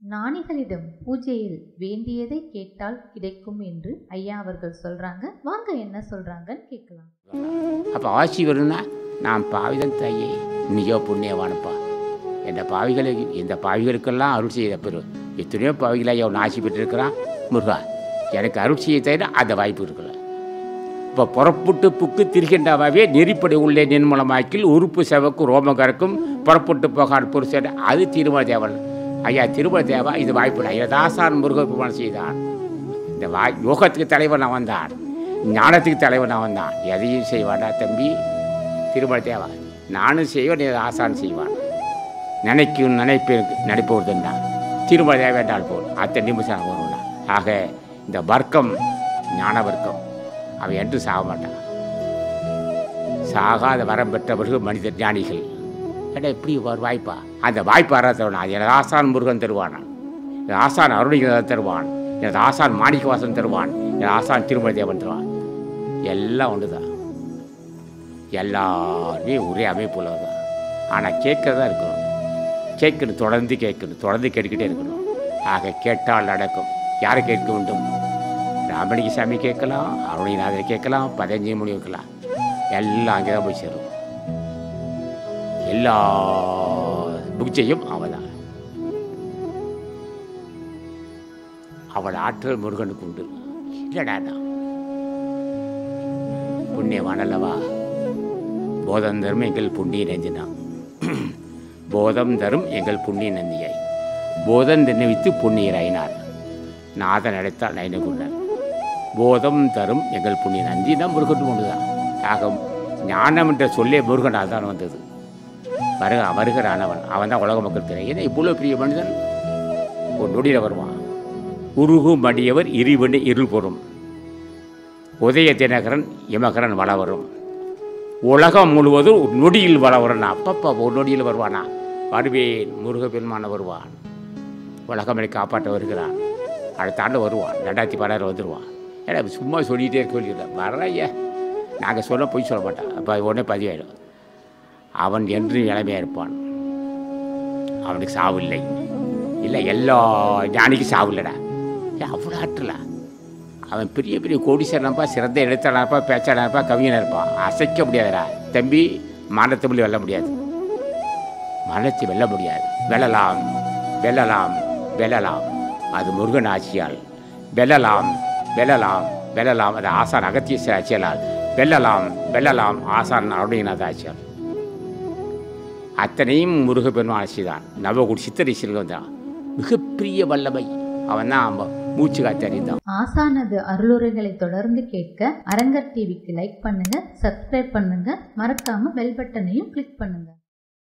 ஞானிகளிடம் பூஜையில் வேண்டியதை கேட்டால் கிடைக்கும் என்று ஐயா அவர்கள் சொல்றாங்க வாங்க என்ன சொல்றாங்கன்னு கேட்கலாம் அப்போ ஆசி வரும்னா நான் பாவிதன் தாயே நீயோ புண்ணியவானப்பா எந்த பாவிகளுக்கு இந்த பாவிகளுக்கெல்லாம் அருள் செய்த பெரு எத்தனையோ பாவிகளை அவன் ஆசி பெற்றிருக்கிறான் முருகா எனக்கு அருள் செய்ய தவிர அந்த வாய்ப்பு இருக்கல இப்போ புறப்புட்டு புக்கு திரிகின்றவாவே நெறிப்படி உள்ளே நின்மூலமாக்கில் உறுப்பு செவக்கும் ரோமகருக்கும் புறப்பட்டு போகான் புருஷன் அது திருமண தேவன் ஐயா திருமண தேவா இது வாய்ப்பு ஐயா தாசான் முருகர் பெருமான் செய்தான் இந்த வாய் யோகத்துக்கு தலைவன் அவன் தான் ஞானத்துக்கு தலைவன் அவன் தான் எதையும் செய்வானா தம்பி திருமண தேவா நானும் செய்வேன் நீ ஆசான் செய்வான் நினைக்கும் நினைப்பு நடிப்பவர்தன் தான் திருமண தேவை என்றால் போல் அத்தனை நிமிஷம் வருவான் ஆக இந்த வர்க்கம் ஞான வர்க்கம் அவன் என்று சாக மாட்டான் சாகாத வரம் பெற்றவர்கள் மனித ஞானிகள் ஏடா இப்படி ஒரு வாய்ப்பா அந்த வாய்ப்பு அறத்தவன் அது எனது ஆசான் முருகன் தருவானான் எனது ஆசான் அருணிகன் தருவான் எனது ஆசான் மாணிக்கவாசன் தருவான் எனது ஆசான் திருமலை தேவன் தருவான் எல்லாம் ஒன்று தான் எல்லாருமே ஒரே அமைப்புல தான் ஆனால் கேட்கறதா இருக்கணும் கேட்கணும் தொடர்ந்து கேட்கணும் தொடர்ந்து கேட்டுக்கிட்டே இருக்கணும் ஆக கேட்டால் நடக்கும் யாரை கேட்க வேண்டும் ராமலிங்க சாமி கேட்கலாம் அருணிநாதரை கேட்கலாம் பதினஞ்சு மணி வைக்கலாம் எல்லாம் அங்கே தான் போய் சேரும் எல்லா புக்ஜையும் அவதான் அவள் ஆற்றல் முருகனுக்கு உண்டு இல்லடாடா புண்ணியவான் அல்லவா போதம் தரும் எங்கள் புண்ணிய நந்தினான் போதம் தரும் எங்கள் புண்ணிய நந்தியை போதம் நினைவித்து புண்ணியராயினார் நாதன் அடைத்தால் நைனகுண்டார் போதம் தரும் எங்கள் புண்ணிய நந்தி தான் முருகன் ஒன்றுதான் ஆக ஞானம் என்ற சொல்லே முருகனால் தான் வந்தது வருக வருகிறானவன் அவன் தான் உலக மக்கள் தெரியும் ஏன்னா இவ்வளோ பெரிய மனிதன் ஒரு நொடியில் வருவான் உருகு மடியவர் இருவனி இருள் பொறும் உதய தினகரன் இமகரன் வளவரும் உலகம் முழுவதும் ஒரு நொடியில் வளவரன் அப்பப்பா ஒரு நொடியில் வருவானா வருவேன் முருக பெருமான வருவான் உலகமனை காப்பாற்ற வருகிறான் அடுத்த ஆண்டு வருவான் ரெண்டாயிரத்தி பதினாறு வந்துடுவான் ஏன்னா சும்மா சொல்லிகிட்டே இருக்க வேண்டியதில்லை வரைய நாங்கள் சொல்ல போய் சொல்ல மாட்டோம் அப்போ அது உடனே பதிவாயிடும் அவன் என்று நிலைமையாக இருப்பான் அவனுக்கு சாவு இல்லை இல்லை எல்லா ஞானிக்கும் சாவு இல்லைடா ஏன் அவ்வளோ ஆற்றலா அவன் பெரிய பெரிய கோடீஸ்வரனப்பா சிறந்த எழுத்தாளர்ப்பா பேச்சாளர்ப்பா கவிஞனாக இருப்பான் அசைக்க முடியாதுடா தம்பி மனத்தமிழ் வெல்ல முடியாது மனத்தை வெல்ல முடியாது வெல்லலாம் வெல்லலாம் வெல்லலாம் அது முருகன் ஆட்சியால் வெல்லலாம் வெல்லலாம் வெல்லலாம் அது ஆசான் அகத்திய ஆட்சியால் வெல்லலாம் வெல்லலாம் ஆசான் அருணையநாத ஆட்சியால் அத்தனையும் முருகப்பெருமான் ஆட்சி தான் நவகுடி சித்தரை செல்வம் தான் மிகப்பெரிய வல்லமை அவன் தான் மூச்சு காத்து அறிந்தான் ஆசானது அருளுரைகளை தொடர்ந்து கேட்க அரங்கர் டிவிக்கு லைக் பண்ணுங்க சப்ஸ்கிரைப் பண்ணுங்க மறக்காம பெல் பட்டனையும் கிளிக் பண்ணுங்க